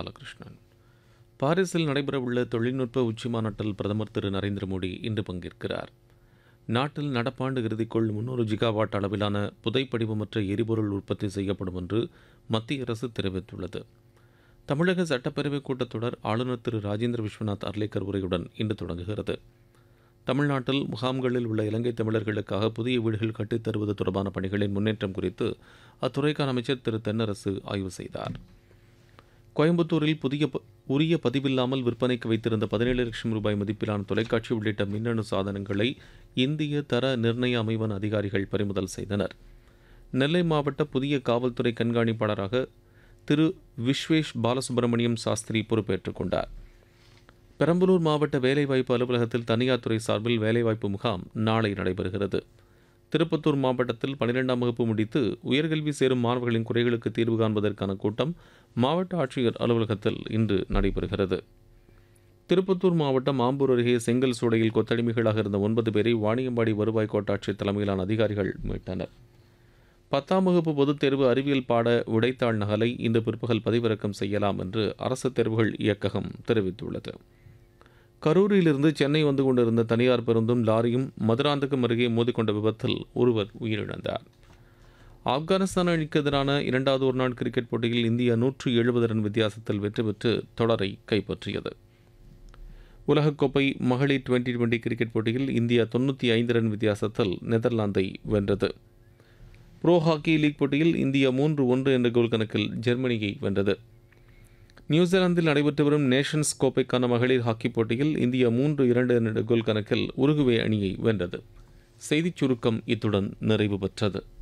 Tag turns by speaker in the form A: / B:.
A: பாலகிருஷ்ணன் பாரிஸில் நடைபெறவுள்ள தொழில்நுட்ப உச்சிமாநாட்டில் பிரதமர் திரு நரேந்திர மோடி இன்று பங்கேற்கிறார் நாட்டில் நடப்பாண்டு இறுதிக்குள் முன்னூறு ஜிகாவாட் அளவிலான புதைப்படிவமற்ற எரிபொருள் உற்பத்தி செய்யப்படும் என்று மத்திய அரசு தெரிவித்துள்ளது தமிழக சட்டப்பேரவைக் கூட்டத்தொடர் ஆளுநர் திரு ராஜேந்திர விஸ்வநாத் அர்லேக்கர் உரையுடன் இன்று தொடங்குகிறது தமிழ்நாட்டில் முகாம்களில் உள்ள இலங்கை தமிழர்களுக்காக புதிய வீடுகள் கட்டித் தருவது தொடர்பான பணிகளின் முன்னேற்றம் குறித்து அத்துறைக்கான அமைச்சர் திரு தென்னரசு ஆய்வு செய்தார் கோயம்புத்தூரில் புதிய ப- உரிய பதிவில்லாமல் விற்பனைக்கு வைத்திருந்த பதினேழு லட்சம் ரூபாய் மதிப்பிலான தொலைக்காட்சி உள்ளிட்ட மின்னணு சாதனங்களை இந்திய தர நிர்ணய அமைவன் அதிகாரிகள் பறிமுதல் செய்தனர் நெல்லை மாவட்ட புதிய காவல்துறை கண்காணிப்பாளராக திரு விஸ்வேஷ் பாலசுப்ரமணியம் சாஸ்திரி பொறுப்பேற்றுக் கொண்டார் பெரம்பலூர் மாவட்ட வேலைவாய்ப்பு அலுவலகத்தில் தனியார் துறை சார்பில் வேலைவாய்ப்பு முகாம் நாளை நடைபெறுகிறது திருப்பத்தூர் மாவட்டத்தில் பனிரெண்டாம் வகுப்பு முடித்து உயர்கல்வி சேரும் மாணவர்களின் குறைகளுக்கு தீர்வு காண்பதற்கான கூட்டம் மாவட்ட ஆட்சியர் அலுவலகத்தில் இன்று நடைபெறுகிறது திருப்பத்தூர் மாவட்டம் ஆம்பூர் அருகே செங்கல் சூளையில் கொத்தடிமைகளாக இருந்த ஒன்பது பேரை வாணியம்பாடி வருவாய் கோட்டாட்சியர் தலைமையிலான அதிகாரிகள் மீட்டனர் பத்தாம் வகுப்பு பொதுத் தேர்வு அறிவியல் பாட விடைத்தாள் நகலை இன்று பிற்பகல் பதிவிறக்கம் செய்யலாம் என்று அரசு தேர்வுகள் இயக்ககம் தெரிவித்துள்ளது கரூரிலிருந்து சென்னை வந்து கொண்டிருந்த தனியார் பேருந்தும் லாரியும் மதுராந்தகம் அருகே மோதிக்கொண்ட விபத்தில் ஒருவர் உயிரிழந்தார் ஆப்கானிஸ்தான் அணிக்கு எதிரான இரண்டாவது ஒருநாள் கிரிக்கெட் போட்டியில் இந்தியா நூற்று எழுபது ரன் வித்தியாசத்தில் வெற்றி பெற்று தொடரை கைப்பற்றியது உலகக்கோப்பை மகளிர் டுவெண்டி டுவெண்டி கிரிக்கெட் போட்டியில் இந்தியா தொண்ணூற்றி ஐந்து ரன் வித்தியாசத்தில் நெதர்லாந்தை வென்றது ப்ரோ ஹாக்கி லீக் போட்டியில் இந்தியா மூன்று ஒன்று என்ற கோல் கணக்கில் ஜெர்மனியை வென்றது நியூசிலாந்தில் நடைபெற்று வரும் நேஷன்ஸ் கோப்பைக்கான மகளிர் ஹாக்கி போட்டியில் இந்தியா மூன்று இரண்டு என்ற கோல் கணக்கில் உருகுவே அணியை வென்றது செய்திச் சுருக்கம் இத்துடன் நிறைவு பெற்றது